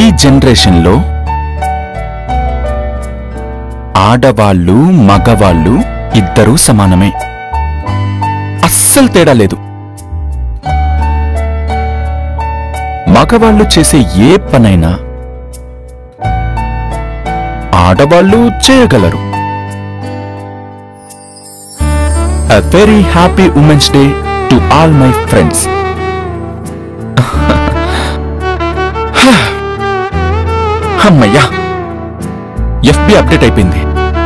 జనరేషన్లో ఆడవాళ్ళు మగవాళ్ళు ఇద్దరూ సమానమే అస్సలు తేడా లేదు మగవాళ్ళు చేసే ఏ పనైనా ఆడవాళ్ళు చేయగలరు A very happy Women's Day to all my friends. అమ్మయ్యా ఎఫ్బి అప్డేట్ అయిపోయింది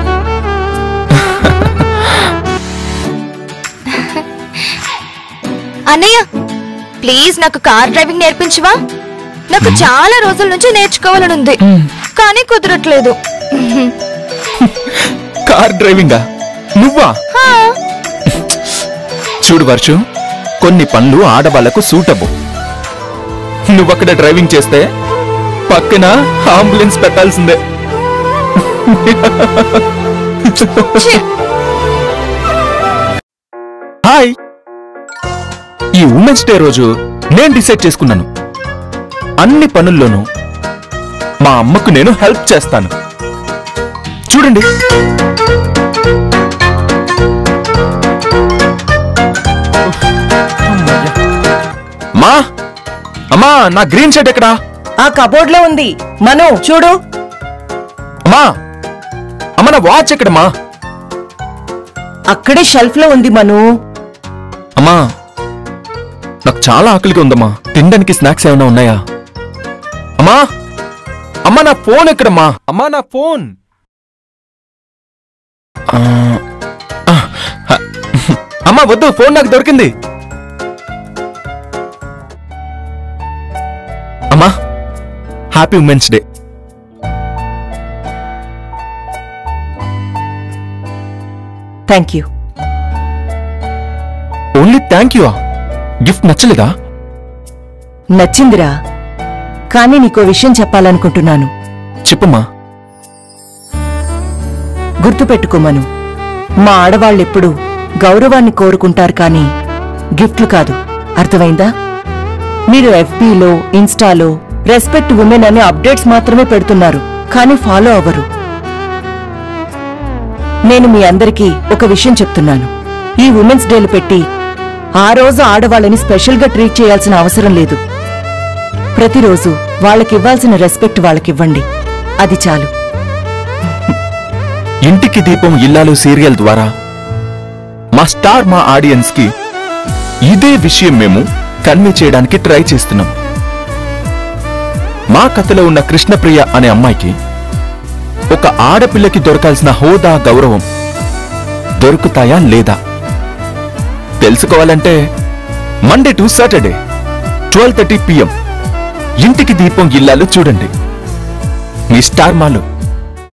అన్నయ్య ప్లీజ్ నాకు కార్ డ్రైవింగ్ నేర్పించవా నాకు చాలా రోజుల నుంచి నేర్చుకోవాలని ఉంది కానీ కుదరట్లేదు కార్ డ్రైవింగా నువ్వా హా, చూడు వర్షు కొన్ని పనులు ఆడవాళ్లకు సూట్ అవ్వు నువ్వక్కడ డ్రైవింగ్ చేస్తే పక్కన అంబులెన్స్ పెట్టాల్సిందే ఛీ, హాయ్ ఈ ఉమెన్స్ డే రోజు నేను డిసైడ్ చేసుకున్నాను అన్ని పనుల్లోనూ మా అమ్మకు నేను హెల్ప్ చేస్తాను చూడండి మా అమ్మా నా గ్రీన్ షర్ట్ ఎక్కడా ఆ కబోర్డ్ లో ఉంది మను చూడు అమ్మా అమ్మ నా వాచ్ ఎక్కడమ్మా అక్కడే షెల్ఫ్ లో ఉంది మను అమ్మా నాకు చాలా ఆకలిగా ఉందమ్మా తినడానికి స్నాక్స్ ఏమైనా ఉన్నాయా అమ్మా అమ్మా నా ఫోన్ ఎక్కడమ్మా అమ్మా నా ఫోన్ ఆ, ఆ, హ, అమ్మా వద్దు ఫోన్ నాకు దొరికింది అమ్మా happy women's day thank you only thank you gift నచ్చలేదా నచ్చిందిరా కానీ నీకో విషయం చెప్పాలనుకుంటున్నాను చెప్పమ్మా గుర్తుపెట్టుకోమను మా ఆడవాళ్ళెప్పుడు గౌరవాన్ని కోరుకుంటారు కానీ గిఫ్ట్లు కాదు అర్థమైందా మీరు ఎఫ్బీలో ఇన్స్టాలో రెస్పెక్ట్ ఉమెన్ అనే అప్డేట్స్ మాత్రమే పెడుతున్నారు కానీ ఫాలో అవ్వరు నేను మీ అందరికీ ఒక విషయం చెప్తున్నాను ఈ ఉమెన్స్ డేలు పెట్టి ఆ రోజు ఆడవాళ్ళని స్పెషల్గా ట్రీట్ చేయాల్సిన అవసరం లేదు ప్రతిరోజు వాళ్ళకివ్వాల్సిన రెస్పెక్ట్ వాళ్ళకివ్వండి అది చాలు ఇంటికి దీపం ఇల్లాలు సీరియల్ ద్వారా మా స్టార్ మా ఆడియన్స్ కి ఇదే విషయం మేము కన్వే చేయడానికి ట్రై చేస్తున్నాం మా కథలో ఉన్న కృష్ణప్రియ అనే అమ్మాయికి ఒక ఆడపిల్లకి దొరకాల్సిన హోదా గౌరవం దొరుకుతాయా లేదా తెలుసుకోవాలంటే Monday to Saturday twelve thirty PM ఇంటికి దీపం ఇల్లాలు చూడండి మీ స్టార్ మాలో